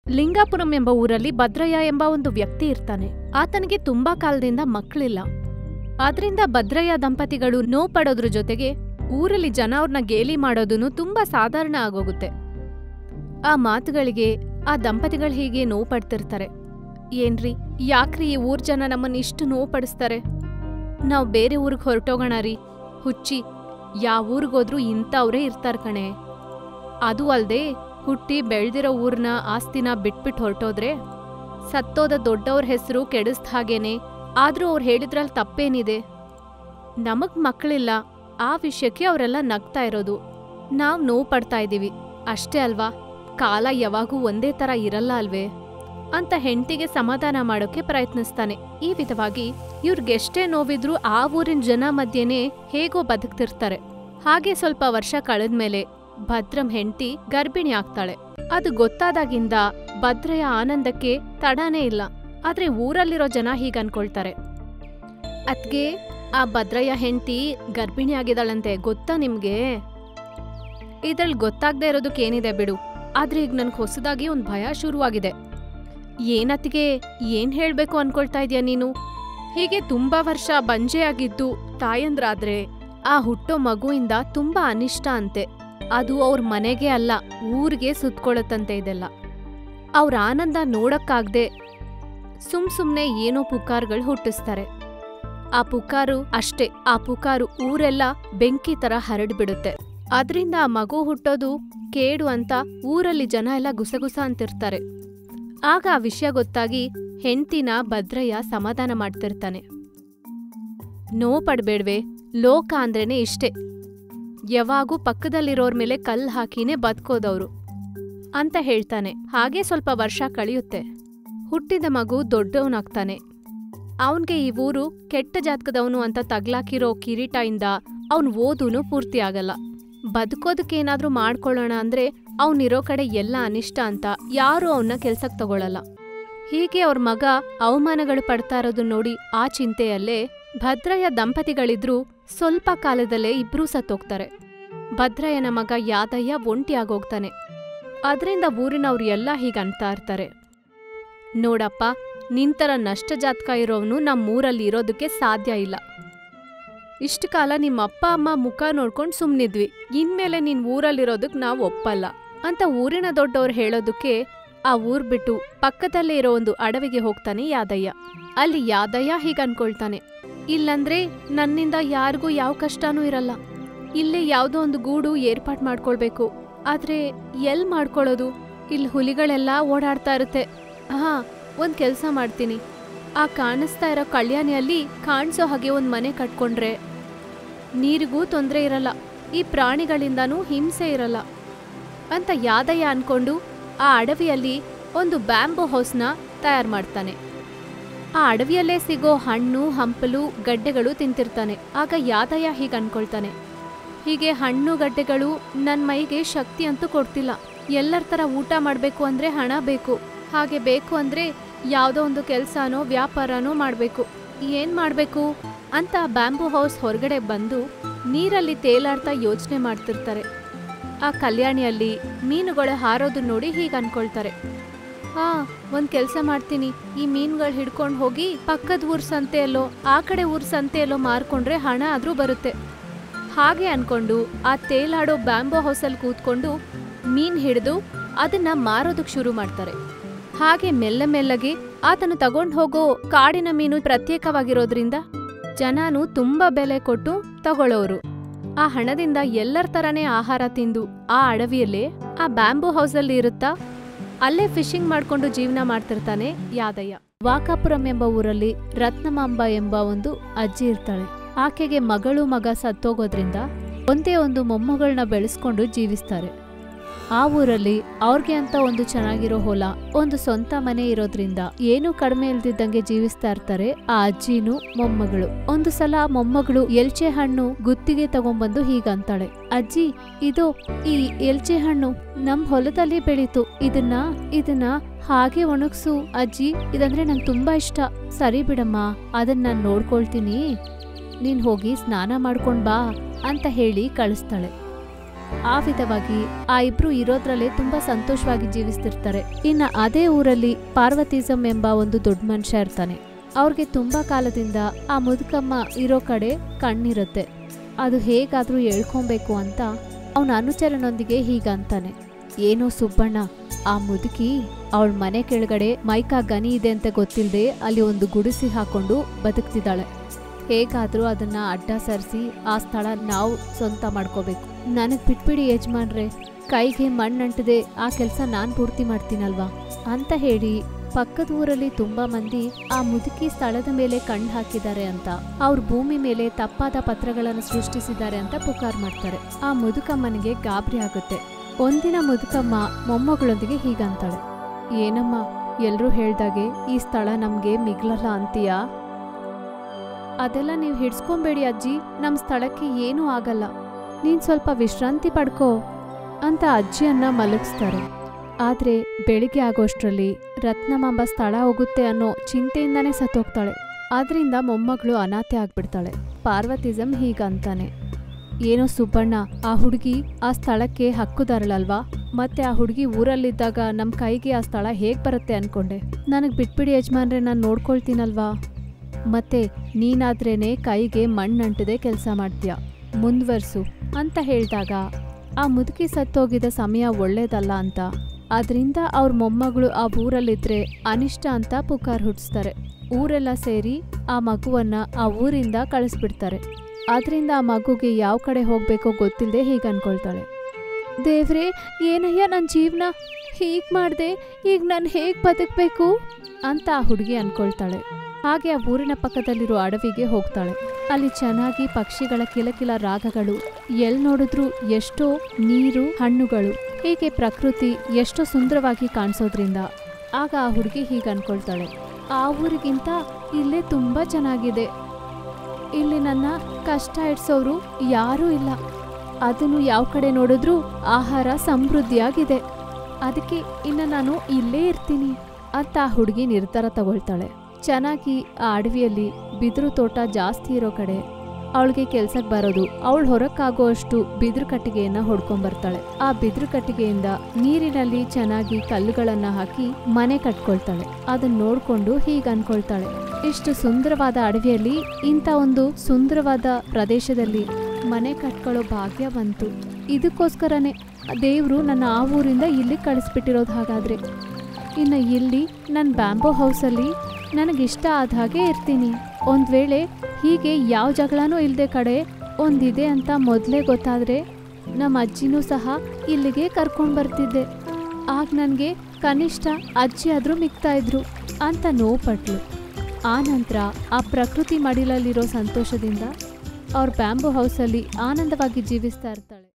ಲಿಂಗಾಪುರಂ ಎಂಬ ಊರಲ್ಲಿ ಭದ್ರಯ್ಯ ಎಂಬ ಒಂದು ವ್ಯಕ್ತಿ ಇರ್ತಾನೆ ಆತನಿಗೆ ತುಂಬಾ ಕಾಲದಿಂದ ಮಕ್ಕಳಿಲ್ಲ ಆದ್ರಿಂದ ಭದ್ರಯ್ಯ ದಂಪತಿಗಳು ನೋವು ಪಡೋದ್ರ ಜೊತೆಗೆ ಊರಲ್ಲಿ ಜನ ಅವ್ರನ್ನ ಗೇಲಿ ಮಾಡೋದನ್ನು ತುಂಬಾ ಸಾಧಾರಣ ಆಗೋಗುತ್ತೆ ಆ ಮಾತುಗಳಿಗೆ ಆ ದಂಪತಿಗಳು ಹೀಗೆ ನೋವು ಪಡ್ತಿರ್ತಾರೆ ಏನ್ರಿ ಯಾಕ್ರಿ ಈ ಊರ್ ಜನ ನಮ್ಮನ್ನ ಇಷ್ಟು ನೋವು ಪಡಿಸ್ತಾರೆ ನಾವ್ ಬೇರೆ ಊರಿಗೆ ಹೊರಟೋಗೋಣ ರೀ ಹುಚ್ಚಿ ಯಾವ ಊರಿಗೋದ್ರೂ ಇಂಥವ್ರೇ ಇರ್ತಾರ್ ಕಣೆ ಅದು ಅಲ್ದೆ ಹುಟ್ಟಿ ಬೆಳ್ದಿರೋ ಊರ್ನ ಆಸ್ತಿನ ಬಿಟ್ಬಿಟ್ಟು ಹೊರಟೋದ್ರೆ ಸತ್ತೋದ ದೊಡ್ಡವ್ರ ಹೆಸರು ಕೆಡಿಸ್ದ ಹಾಗೇನೆ ಆದ್ರೂ ಅವ್ರು ಹೇಳಿದ್ರಲ್ಲಿ ತಪ್ಪೇನಿದೆ ನಮಗ್ ಮಕ್ಕಳಿಲ್ಲ ಆ ವಿಷಯಕ್ಕೆ ಅವರೆಲ್ಲ ನಗ್ತಾ ಇರೋದು ನಾವ್ ನೋವು ಪಡ್ತಾ ಇದೀವಿ ಅಷ್ಟೇ ಅಲ್ವಾ ಕಾಲ ಯಾವಾಗೂ ಒಂದೇ ತರ ಇರಲ್ಲ ಅಲ್ವೇ ಅಂತ ಹೆಂಡತಿಗೆ ಸಮಾಧಾನ ಮಾಡೋಕೆ ಪ್ರಯತ್ನಿಸ್ತಾನೆ ಈ ವಿಧವಾಗಿ ಇವ್ರಿಗೆಷ್ಟೇ ನೋವಿದ್ರೂ ಆ ಊರಿನ ಜನ ಮಧ್ಯೆನೇ ಹೇಗೋ ಬದುಕ್ತಿರ್ತಾರೆ ಹಾಗೆ ಸ್ವಲ್ಪ ವರ್ಷ ಕಳೆದ್ಮೇಲೆ ಭದ್ರಂ ಹೆಂಡತಿ ಗರ್ಭಿಣಿ ಆಗ್ತಾಳೆ ಅದು ಗೊತ್ತಾದಾಗಿಂದ ಭದ್ರಯ ಆನಂದಕ್ಕೆ ತಡನೇ ಇಲ್ಲ ಆದ್ರೆ ಊರಲ್ಲಿರೋ ಜನ ಹೀಗ್ ಅನ್ಕೊಳ್ತಾರೆ ಅದ್ಗೆ ಆ ಭದ್ರಯ್ಯ ಹೆಂಡತಿ ಗರ್ಭಿಣಿ ಆಗಿದಾಳಂತೆ ಗೊತ್ತಾ ನಿಮ್ಗೆ ಇದ್ರಲ್ಲಿ ಗೊತ್ತಾಗ್ದೇ ಇರೋದಕ್ಕೇನಿದೆ ಬಿಡು ಆದ್ರೆ ಈಗ ನನ್ಗೆ ಹೊಸದಾಗಿ ಒಂದ್ ಭಯ ಶುರುವಾಗಿದೆ ಏನತ್ತಿಗೆ ಏನ್ ಹೇಳ್ಬೇಕು ಅನ್ಕೊಳ್ತಾ ಇದೀಯ ನೀನು ಹೀಗೆ ತುಂಬಾ ವರ್ಷ ಬಂಜೆ ಆಗಿದ್ದು ತಾಯಂದ್ರಾದ್ರೆ ಆ ಹುಟ್ಟೋ ಮಗುವಿಂದ ತುಂಬಾ ಅನಿಷ್ಟ ಅಂತೆ ಅದು ಅವ್ರ ಮನೆಗೆ ಅಲ್ಲ ಊರಿಗೆ ಸುತ್ಕೊಳತ್ತಂತೆ ಇದೆಲ್ಲ ಅವ್ರ ಆನಂದ ನೋಡಕ್ಕಾಗ್ದೆ ಸುಮ್ ಸುಮ್ನೆ ಏನೋ ಪುಕಾರ್ಗಳು ಹುಟ್ಟಿಸ್ತಾರೆ ಆ ಪುಕಾರು ಅಷ್ಟೇ ಆ ಪುಕಾರು ಊರೆಲ್ಲ ಬೆಂಕಿ ತರ ಹರಡ್ಬಿಡುತ್ತೆ ಅದ್ರಿಂದ ಆ ಮಗು ಹುಟ್ಟೋದು ಕೇಡು ಅಂತ ಊರಲ್ಲಿ ಜನ ಎಲ್ಲ ಗುಸಗುಸ ಅಂತಿರ್ತಾರೆ ಆಗ ಆ ವಿಷಯ ಗೊತ್ತಾಗಿ ಹೆಂಡ್ತಿನ ಭದ್ರಯ್ಯ ಸಮಾಧಾನ ಮಾಡ್ತಿರ್ತಾನೆ ನೋವು ಪಡ್ಬೇಡ್ವೆ ಲೋಕ ಅಂದ್ರೇನೆ ಇಷ್ಟೇ ಯಾವಾಗೂ ಪಕ್ಕದಲ್ಲಿರೋರ್ ಮೇಲೆ ಕಲ್ ಹಾಕಿನೇ ಬದುಕೋದವ್ರು ಅಂತ ಹೇಳ್ತಾನೆ ಹಾಗೆ ಸ್ವಲ್ಪ ವರ್ಷ ಕಳೆಯುತ್ತೆ ಹುಟ್ಟಿದ ಮಗು ದೊಡ್ಡವನಾಗ್ತಾನೆ ಅವನ್ಗೆ ಈ ಊರು ಕೆಟ್ಟ ಜಾತಕದವನು ಅಂತ ತಗ್ಲಾಕಿರೋ ಕಿರೀಟದಿಂದ ಅವನ್ ಓದೂನು ಪೂರ್ತಿ ಆಗಲ್ಲ ಬದುಕೋದಕ್ಕೇನಾದ್ರೂ ಮಾಡ್ಕೊಳ್ಳೋಣ ಅಂದ್ರೆ ಅವನಿರೋ ಕಡೆ ಎಲ್ಲ ಅನಿಷ್ಟ ಅಂತ ಯಾರೂ ಅವನ್ನ ಕೆಲ್ಸಕ್ ತಗೊಳಲ್ಲ ಹೀಗೆ ಅವ್ರ ಮಗ ಅವಮಾನಗಳು ಪಡ್ತಾ ಇರೋದು ನೋಡಿ ಆ ಚಿಂತೆಯಲ್ಲೇ ಭದ್ರಯ್ಯ ದಂಪತಿಗಳಿದ್ರು ಸ್ವಲ್ಪ ಕಾಲದಲ್ಲೇ ಇಬ್ರೂ ಸತ್ತೋಗ್ತಾರೆ ಭದ್ರಯ್ಯನ ಮಗ ಯಾದಯ್ಯ ಒಂಟಿಯಾಗೋಗ್ತಾನೆ ಅದ್ರಿಂದ ಊರಿನವ್ರು ಎಲ್ಲ ಹೀಗಂತಾ ಇರ್ತಾರೆ ನೋಡಪ್ಪ ನಿಂತರ ನಷ್ಟ ಜಾತಕ ಇರೋವನು ನಮ್ಮೂರಲ್ಲಿ ಇರೋದಕ್ಕೆ ಸಾಧ್ಯ ಇಲ್ಲ ಇಷ್ಟು ಕಾಲ ನಿಮ್ಮ ಅಪ್ಪ ಅಮ್ಮ ಮುಖ ನೋಡ್ಕೊಂಡು ಸುಮ್ನಿದ್ವಿ ಇನ್ಮೇಲೆ ನಿನ್ ಊರಲ್ಲಿರೋದಕ್ ನಾವ್ ಒಪ್ಪಲ್ಲ ಅಂತ ಊರಿನ ದೊಡ್ಡವ್ರು ಹೇಳೋದಕ್ಕೆ ಆ ಊರ್ ಬಿಟ್ಟು ಪಕ್ಕದಲ್ಲೇ ಇರೋ ಒಂದು ಅಡವಿಗೆ ಹೋಗ್ತಾನೆ ಯಾದಯ್ಯ ಅಲ್ಲಿ ಯಾದಯ್ಯ ಹೀಗ್ ಅನ್ಕೊಳ್ತಾನೆ ಇಲ್ಲಂದ್ರೆ ನನ್ನಿಂದ ಯಾರಿಗೂ ಯಾವ ಕಷ್ಟನೂ ಇರಲ್ಲ ಇಲ್ಲೇ ಯಾವ್ದೋ ಒಂದು ಗೂಡು ಏರ್ಪಾಟ್ ಮಾಡ್ಕೊಳ್ಬೇಕು ಆದ್ರೆ ಎಲ್ ಮಾಡ್ಕೊಳ್ಳೋದು ಇಲ್ಲಿ ಹುಲಿಗಳೆಲ್ಲ ಓಡಾಡ್ತಾ ಇರುತ್ತೆ ಹಾ ಒಂದ್ ಕೆಲ್ಸ ಮಾಡ್ತೀನಿ ಆ ಕಾಣಿಸ್ತಾ ಇರೋ ಕಳ್ಯಾಣಿಯಲ್ಲಿ ಕಾಣಿಸೋ ಹಾಗೆ ಒಂದ್ ಮನೆ ಕಟ್ಕೊಂಡ್ರೆ ನೀರಿಗೂ ತೊಂದ್ರೆ ಇರಲ್ಲ ಈ ಪ್ರಾಣಿಗಳಿಂದನೂ ಹಿಂಸೆ ಇರಲ್ಲ ಅಂತ ಯಾದಯ್ಯ ಅನ್ಕೊಂಡು ಆ ಅಡವಿಯಲ್ಲಿ ಒಂದು ಬ್ಯಾಂಬೋ ಹೌಸ್ನ ತಯಾರು ಮಾಡ್ತಾನೆ ಆ ಅಡವಿಯಲ್ಲೇ ಸಿಗೋ ಹಣ್ಣು ಹಂಪಲು ಗಡ್ಡೆಗಳು ತಿಂತಿರ್ತಾನೆ ಆಗ ಯಾದಯ್ಯ ಹೀಗೆ ಅನ್ಕೊಳ್ತಾನೆ ಹೀಗೆ ಹಣ್ಣು ಗಡ್ಡೆಗಳು ನನ್ ಮೈಗೆ ಶಕ್ತಿ ಅಂತೂ ಕೊಡ್ತಿಲ್ಲ ಎಲ್ಲರ ತರ ಊಟ ಮಾಡ್ಬೇಕು ಅಂದ್ರೆ ಹಣ ಬೇಕು ಹಾಗೆ ಬೇಕು ಅಂದ್ರೆ ಯಾವ್ದೋ ಒಂದು ಕೆಲ್ಸನೋ ವ್ಯಾಪಾರನೋ ಮಾಡ್ಬೇಕು ಏನ್ ಮಾಡ್ಬೇಕು ಅಂತ ಬ್ಯಾಂಬೂ ಹೌಸ್ ಹೊರಗಡೆ ಬಂದು ನೀರಲ್ಲಿ ತೇಲಾಡ್ತಾ ಯೋಚನೆ ಮಾಡ್ತಿರ್ತಾರೆ ಆ ಕಲ್ಯಾಣಿಯಲ್ಲಿ ಮೀನುಗಳು ಹಾರೋದು ನೋಡಿ ಹೀಗೆ ಅನ್ಕೊಳ್ತಾರೆ ಹಾ ಒಂದ್ ಕೆಲ್ಸ ಮಾಡ್ತೀನಿ ಈ ಮೀನ್ಗಳು ಹಿಡ್ಕೊಂಡು ಹೋಗಿ ಪಕ್ಕದ ಊರ್ ಸಂತೆಯಲ್ಲೋ ಆ ಕಡೆ ಊರ್ ಸಂತೆಯಲ್ಲೋ ಮಾರ್ಕೊಂಡ್ರೆ ಹಣ ಆದ್ರೂ ಬರುತ್ತೆ ಹಾಗೆ ಅನ್ಕೊಂಡು ಆ ತೇಲಾಡೋ ಬ್ಯಾಂಬೋ ಹೌಸಲ್ಲಿ ಕೂತ್ಕೊಂಡು ಮೀನ್ ಹಿಡಿದು ಅದನ್ನ ಮಾರೋದಕ್ ಶುರು ಮಾಡ್ತಾರೆ ಹಾಗೆ ಮೆಲ್ಲ ಮೆಲ್ಲಗೆ ಆತನು ತಗೊಂಡ್ ಹೋಗೋ ಕಾಡಿನ ಮೀನು ಪ್ರತ್ಯೇಕವಾಗಿರೋದ್ರಿಂದ ಜನನು ತುಂಬಾ ಬೆಲೆ ಕೊಟ್ಟು ತಗೊಳ್ಳೋರು ಆ ಹಣದಿಂದ ಎಲ್ಲರ ತರನೇ ಆಹಾರ ತಿಂದು ಆ ಅಡವಿಯಲ್ಲೇ ಆ ಬ್ಯಾಂಬೂ ಹೌಸಲ್ಲಿ ಇರುತ್ತಾ ಅಲ್ಲೇ ಫಿಶಿಂಗ್ ಮಾಡ್ಕೊಂಡು ಜೀವನ ಮಾಡ್ತಿರ್ತಾನೆ ಯಾದಯ್ಯ ವಾಕಾಪುರಂ ಎಂಬ ಊರಲ್ಲಿ ರತ್ನಮಾಂಬ ಎಂಬ ಒಂದು ಅಜ್ಜಿ ಇರ್ತಾಳೆ ಆಕೆಗೆ ಮಗಳು ಮಗ ಸತ್ತೋಗೋದ್ರಿಂದ ಒಂದೇ ಒಂದು ಮೊಮ್ಮಗಳನ್ನ ಬೆಳೆಸ್ಕೊಂಡು ಜೀವಿಸ್ತಾರೆ ಆ ಊರಲ್ಲಿ ಅವ್ರಿಗೆ ಅಂತ ಒಂದು ಚೆನ್ನಾಗಿರೋ ಹೊಲ ಒಂದು ಸ್ವಂತ ಮನೆ ಇರೋದ್ರಿಂದ ಏನೂ ಕಡಿಮೆ ಇಲ್ದಿದ್ದಂಗೆ ಜೀವಿಸ್ತಾ ಇರ್ತಾರೆ ಆ ಅಜ್ಜಿನೂ ಮೊಮ್ಮಗಳು ಒಂದು ಸಲ ಆ ಮೊಮ್ಮಗಳು ಎಲ್ಚೆ ಹಣ್ಣು ಗುತ್ತಿಗೆ ತಗೊಂಬಂದು ಹೀಗಂತಾಳೆ ಅಜ್ಜಿ ಇದು ಈ ಎಲ್ಚೆ ಹಣ್ಣು ನಮ್ ಹೊಲದಲ್ಲಿ ಬೆಳೀತು ಇದನ್ನ ಇದನ್ನ ಹಾಗೆ ಒಣಗ್ಸು ಅಜ್ಜಿ ಇದಂದ್ರೆ ನಂಗೆ ತುಂಬಾ ಇಷ್ಟ ಸರಿ ಬಿಡಮ್ಮ ಅದನ್ನ ನಾನ್ ನೋಡ್ಕೊಳ್ತೀನಿ ನೀನ್ ಹೋಗಿ ಸ್ನಾನ ಮಾಡ್ಕೊಂಡ್ ಬಾ ಅಂತ ಹೇಳಿ ಕಳಿಸ್ತಾಳೆ ಆ ವಿಧವಾಗಿ ಆ ಇಬ್ರು ಇರೋದ್ರಲ್ಲೇ ತುಂಬಾ ಸಂತೋಷವಾಗಿ ಜೀವಿಸ್ತಿರ್ತಾರೆ ಇನ್ನ ಅದೇ ಊರಲ್ಲಿ ಪಾರ್ವತಿಸಂ ಎಂಬ ಒಂದು ದೊಡ್ಡ ಮನುಷ್ಯ ಇರ್ತಾನೆ ಅವ್ರಿಗೆ ತುಂಬಾ ಕಾಲದಿಂದ ಆ ಮುದುಕಮ್ಮ ಇರೋ ಕಡೆ ಕಣ್ಣಿರುತ್ತೆ ಅದು ಹೇಗಾದ್ರೂ ಎಳ್ಕೊಬೇಕು ಅಂತ ಅವನ ಅನುಚರನೊಂದಿಗೆ ಹೀಗಂತಾನೆ ಏನೋ ಸುಬ್ಬಣ್ಣ ಆ ಮುದುಕಿ ಅವಳ ಮನೆ ಕೆಳಗಡೆ ಮೈಕಾ ಗನಿ ಇದೆ ಅಂತ ಗೊತ್ತಿಲ್ಲದೆ ಅಲ್ಲಿ ಒಂದು ಗುಡಿಸಿ ಹಾಕೊಂಡು ಬದುಕ್ತಿದ್ದಾಳೆ ಹೇಗಾದ್ರೂ ಅದನ್ನ ಅಡ್ಡ ಸರಿಸಿ ಆ ಸ್ಥಳ ನಾವು ಸ್ವಂತ ಮಾಡ್ಕೋಬೇಕು ನನಗ್ ಬಿಟ್ಬಿಡಿ ಯಜಮಾನ್ರೆ ಕೈಗೆ ಮಣ್ಣಂಟದೆ ಆ ಕೆಲಸ ನಾನ್ ಪೂರ್ತಿ ಮಾಡ್ತೀನಲ್ವಾ ಅಂತ ಹೇಳಿ ಪಕ್ಕದ ಊರಲ್ಲಿ ತುಂಬಾ ಮಂದಿ ಆ ಮುದುಕಿ ಸ್ಥಳದ ಮೇಲೆ ಕಣ್ಣು ಹಾಕಿದ್ದಾರೆ ಅಂತ ಅವ್ರ ಭೂಮಿ ಮೇಲೆ ತಪ್ಪಾದ ಪತ್ರಗಳನ್ನು ಸೃಷ್ಟಿಸಿದ್ದಾರೆ ಅಂತ ಪುಕಾರ್ ಮಾಡ್ತಾರೆ ಆ ಮುದುಕಮ್ಮನಿಗೆ ಗಾಬರಿ ಆಗುತ್ತೆ ಒಂದಿನ ಮುದುಕಮ್ಮ ಮೊಮ್ಮಗಳೊಂದಿಗೆ ಹೀಗಂತಾಳೆ ಏನಮ್ಮ ಎಲ್ರೂ ಹೇಳ್ದಾಗೆ ಈ ಸ್ಥಳ ನಮ್ಗೆ ಮಿಗ್ಲಲ್ಲ ಅಂತೀಯಾ ಅದೆಲ್ಲ ನೀವು ಹಿಡ್ಸ್ಕೊಂಬೇಡಿ ಅಜ್ಜಿ ನಮ್ಮ ಸ್ಥಳಕ್ಕೆ ಏನೂ ಆಗಲ್ಲ ನೀನ್ ಸ್ವಲ್ಪ ವಿಶ್ರಾಂತಿ ಪಡ್ಕೋ ಅಂತ ಅಜ್ಜಿಯನ್ನ ಮಲಗಿಸ್ತಾರೆ ಆದ್ರೆ ಬೆಳಿಗ್ಗೆ ಆಗೋಷ್ಟ್ರಲ್ಲಿ ರತ್ನಮಾಂಬ ಸ್ಥಳ ಹೋಗುತ್ತೆ ಅನ್ನೋ ಚಿಂತೆಯಿಂದಾನೇ ಸತ್ತೋಗ್ತಾಳೆ ಆದ್ರಿಂದ ಮೊಮ್ಮಗಳು ಅನಾಥೆ ಆಗ್ಬಿಡ್ತಾಳೆ ಪಾರ್ವತಿಸಂ ಹೀಗಂತಾನೆ ಏನೋ ಸುಬ್ಬಣ್ಣ ಆ ಹುಡುಗಿ ಆ ಸ್ಥಳಕ್ಕೆ ಹಕ್ಕುದಾರಳಲ್ವಾ ಮತ್ತೆ ಆ ಹುಡುಗಿ ಊರಲ್ಲಿದ್ದಾಗ ನಮ್ ಕೈಗೆ ಆ ಸ್ಥಳ ಹೇಗ್ ಬರುತ್ತೆ ಅನ್ಕೊಂಡೆ ನನಗ್ ಬಿಟ್ಬಿಡಿ ಯಜಮಾನ್ರೆ ನಾನು ನೋಡ್ಕೊಳ್ತೀನಲ್ವಾ ಮತ್ತೆ ನೀನಾದ್ರೇನೆ ಕೈಗೆ ಮಣ್ಣಂಟದೆ ಕೆಲಸ ಮಾಡ್ತೀಯ ಮುಂದುವರ್ಸು ಅಂತ ಹೇಳಿದಾಗ ಆ ಮುದುಕಿ ಸತ್ತೋಗಿದ ಸಮಯ ಒಳ್ಳೇದಲ್ಲ ಅಂತ ಅದರಿಂದ ಅವ್ರ ಮೊಮ್ಮಗಳು ಆ ಊರಲ್ಲಿದ್ರೆ ಅನಿಷ್ಟ ಅಂತ ಪುಕಾರ್ ಹುಟ್ಟಿಸ್ತಾರೆ ಊರೆಲ್ಲ ಸೇರಿ ಆ ಮಗುವನ್ನ ಆ ಊರಿಂದ ಕಳಿಸ್ಬಿಡ್ತಾರೆ ಆದ್ರಿಂದ ಆ ಮಗುಗೆ ಯಾವ ಕಡೆ ಹೋಗ್ಬೇಕೋ ಗೊತ್ತಿಲ್ಲದೆ ಹೀಗೆ ಅನ್ಕೊಳ್ತಾಳೆ ದೇವ್ರೇ ಏನಯ್ಯ ನನ್ನ ಜೀವನ ಹೀಗ್ ಮಾಡ್ದೆ ಈಗ ನಾನು ಹೇಗ್ ಬದುಕಬೇಕು ಅಂತ ಆ ಹುಡುಗಿ ಅನ್ಕೊಳ್ತಾಳೆ ಹಾಗೆ ಆ ಊರಿನ ಪಕ್ಕದಲ್ಲಿರೋ ಅಡವಿಗೆ ಹೋಗ್ತಾಳೆ ಅಲ್ಲಿ ಚೆನ್ನಾಗಿ ಪಕ್ಷಿಗಳ ಕಿಲಕಿಲ ರಾಗಗಳು ಎಲ್ ನೋಡಿದ್ರೂ ಎಷ್ಟೋ ನೀರು ಹಣ್ಣುಗಳು ಹೀಗೆ ಪ್ರಕೃತಿ ಎಷ್ಟೋ ಸುಂದರವಾಗಿ ಕಾಣಿಸೋದ್ರಿಂದ ಆಗ ಆ ಹುಡುಗಿ ಹೀಗೆ ಅನ್ಕೊಳ್ತಾಳೆ ಆ ಊರಿಗಿಂತ ಇಲ್ಲೇ ತುಂಬಾ ಚೆನ್ನಾಗಿದೆ ಇಲ್ಲಿ ನನ್ನ ಕಷ್ಟ ಇಡ್ಸೋರು ಯಾರೂ ಇಲ್ಲ ಅದನ್ನು ಯಾವ ಕಡೆ ನೋಡಿದ್ರೂ ಆಹಾರ ಸಮೃದ್ಧಿಯಾಗಿದೆ ಅದಕ್ಕೆ ಇನ್ನು ನಾನು ಇಲ್ಲೇ ಇರ್ತೀನಿ ಅಂತ ಆ ಹುಡುಗಿ ನಿರ್ಧಾರ ತಗೊಳ್ತಾಳೆ ಚೆನ್ನಾಗಿ ಆ ಅಡವಿಯಲ್ಲಿ ಬಿದಿರು ತೋಟ ಜಾಸ್ತಿ ಇರೋ ಕಡೆ ಅವಳಿಗೆ ಕೆಲ್ಸಕ್ಕೆ ಬರೋದು ಅವಳು ಹೊರಕ್ಕಾಗೋ ಅಷ್ಟು ಬಿದಿರು ಕಟ್ಟಿಗೆಯನ್ನ ಹೊಡ್ಕೊಂಬರ್ತಾಳೆ ಆ ಬಿದಿರು ಕಟ್ಟಿಗೆಯಿಂದ ನೀರಿನಲ್ಲಿ ಚೆನ್ನಾಗಿ ಕಲ್ಲುಗಳನ್ನ ಹಾಕಿ ಮನೆ ಕಟ್ಕೊಳ್ತಾಳೆ ಅದನ್ನ ನೋಡ್ಕೊಂಡು ಹೀಗೆ ಅನ್ಕೊಳ್ತಾಳೆ ಇಷ್ಟು ಸುಂದರವಾದ ಅಡವಿಯಲ್ಲಿ ಇಂಥ ಒಂದು ಸುಂದರವಾದ ಪ್ರದೇಶದಲ್ಲಿ ಮನೆ ಕಟ್ಕೊಳ್ಳೋ ಭಾಗ್ಯ ಬಂತು ಇದಕ್ಕೋಸ್ಕರನೇ ದೇವರು ನನ್ನ ಆ ಊರಿಂದ ಇಲ್ಲಿ ಕಳಿಸ್ಬಿಟ್ಟಿರೋದು ಹಾಗಾದ್ರೆ ಇನ್ನು ಇಲ್ಲಿ ನನ್ನ ಬ್ಯಾಂಬೋ ಹೌಸಲ್ಲಿ ನನಗಿಷ್ಟ ಆದ ಹಾಗೆ ಇರ್ತೀನಿ ಒಂದ್ ವೇಳೆ ಹೀಗೆ ಯಾವ ಜಗಳನೂ ಇಲ್ಲದೆ ಕಡೆ ಒಂದಿದೆ ಅಂತ ಮೊದಲೇ ಗೊತ್ತಾದ್ರೆ ನಮ್ಮ ಅಜ್ಜಿನೂ ಸಹ ಇಲ್ಲಿಗೆ ಕರ್ಕೊಂಡು ಬರ್ತಿದ್ದೆ ಆಗ ನನಗೆ ಕನಿಷ್ಠ ಅಜ್ಜಿ ಆದರೂ ಮಿಗ್ತಾ ಇದ್ರು ಅಂತ ನೋವುಪಟ್ಲು ಆ ನಂತರ ಆ ಪ್ರಕೃತಿ ಮಡಿಲಲ್ಲಿರೋ ಸಂತೋಷದಿಂದ ಅವ್ರ ಬ್ಯಾಂಬೋ ಹೌಸಲ್ಲಿ ಆನಂದವಾಗಿ ಜೀವಿಸ್ತಾ ಇರ್ತಾಳೆ